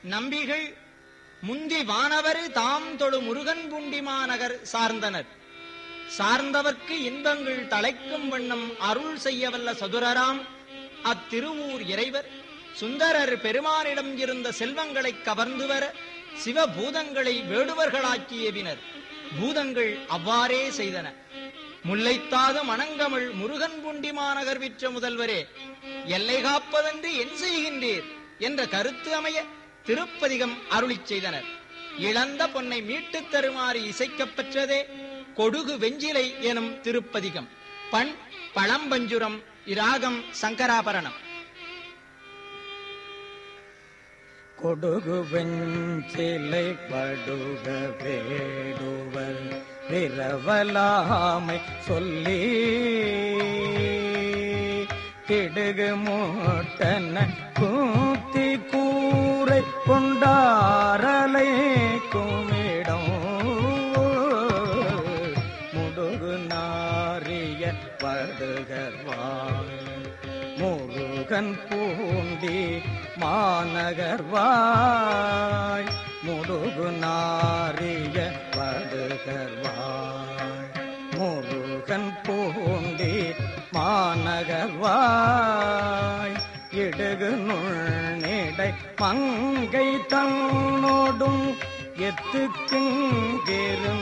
நம்பிகள் முந்தி வானவர் தாம் தொழு முருகன் புண்டி மாநகர் சார்ந்தனர் சார்ந்தவர்க்கு இன்பங்கள் தலைக்கும் வண்ணம் அருள் செய்யவல்ல சதுரராம் அத்திருவூர் இறைவர் சுந்தரர் பெருமானிடம் இருந்த செல்வங்களை கவர்ந்து வர சிவபூதங்களை வேடுவர்களாக்கியவினர் பூதங்கள் அவ்வாறே செய்தன முல்லைத்தாது மணங்கமிழ் முருகன் புண்டி மாநகர் விற்ற முதல்வரே எல்லை காப்பதென்று என் செய்கின்றீர் என்ற கருத்து அமைய திருப்பதிகம் அருளிச் செய்தனர் இழந்த பொன்னை மீட்டுத் தருமாறு இசைக்கப் பெற்றதே கொடுகு வெஞ்சிலை எனும் திருப்பதிகம் பண் பழம்பஞ்சுரம் இராகம் சங்கராபரணம் கொடுகு வெஞ்சிலை படுக வேடுவர் விரவலாமை சொல்லி கிடுகு மூட்டன கூத்தி கூரை கொண்டாரலை குமிடம் முடுகு நாரிய படுகர்வாய் முருகன் பூண்டி மாநகர்வாய் முருகு நாரிய படுகர்வாய் முருகன் பூண்டி மாநகர்வாய் இடுகு நுண்ணிடை மங்கை தன்னோடும் எத்துக்குங்கிரும்